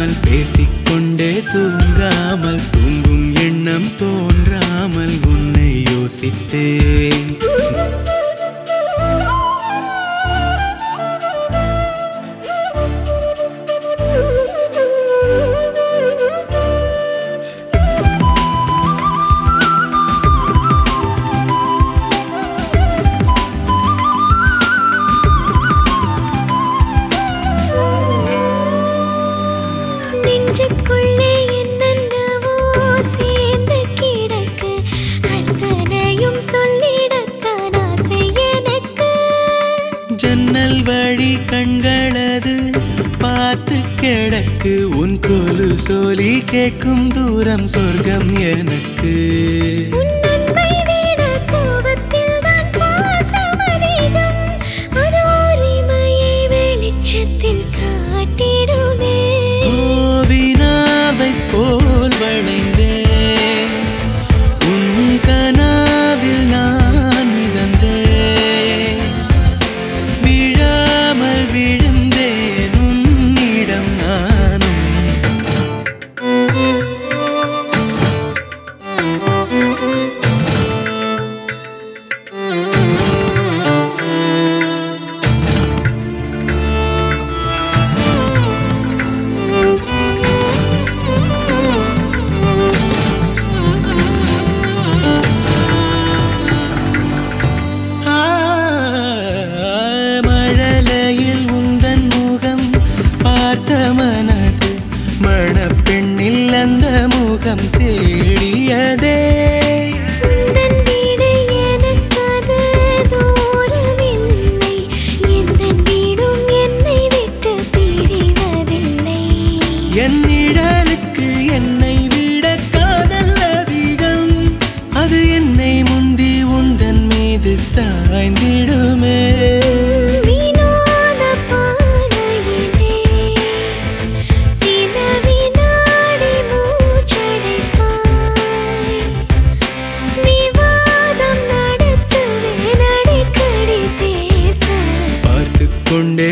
தூங்காமல் பேசிக்கொண்டே தூங்காமல் தூங்கும் எண்ணம் தோன்றாமல் உன்னை யோசித்தேன் நெஞ்சுக்குள்ளே என்னென்னவோ சேர்ந்து கிடக்கு அத்தனையும் சொல்லிடத்தான் ஆசை எனக்கு ஜன்னல் வழி கண்களது பார்த்து கிடக்கு உன் கொலு சோலி கேட்கும் தூரம் சொர்க்கம் எனக்கு உன் அன்பை விட கோபத்தில் தான் பாசம் அதிகம் அது உரிமையை வெளிச்சத்தில் காட்டிடுமே ஓவினாவை போல் வளைந்தேன் உன் கனாவில் நான் மிதந்தேன் விழாமல் விழுந்தேன் உன்னிடம் நானும் ஆ, மழலையில் உந்தன் முகம் பார்த்த மனது மணப்பெண்ணில் அந்த முகம் தேடியதே உந்தன் வீடு எனக்கது தூரமில்லை எந்தன் வீடும் என்னை விட்டு பிரிவதில்லை என் நிழலுக்கு என்னை விட காதல் அதிகம் அது என்னை முந்தி உந்தன் மீது சாய்ந்திடுமே வினோத பார்வையிலே சில வினாடி மூச்சடைப்பாய் விவாதம் நடத்துவேன் அடிக்கடி பேச பார்த்து கொண்டே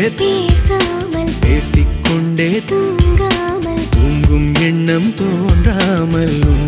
பேசாமல் பேசிக்கொண்டே தூங்காமல் தூங்கும் எண்ணம் தோன்றாமல் உன்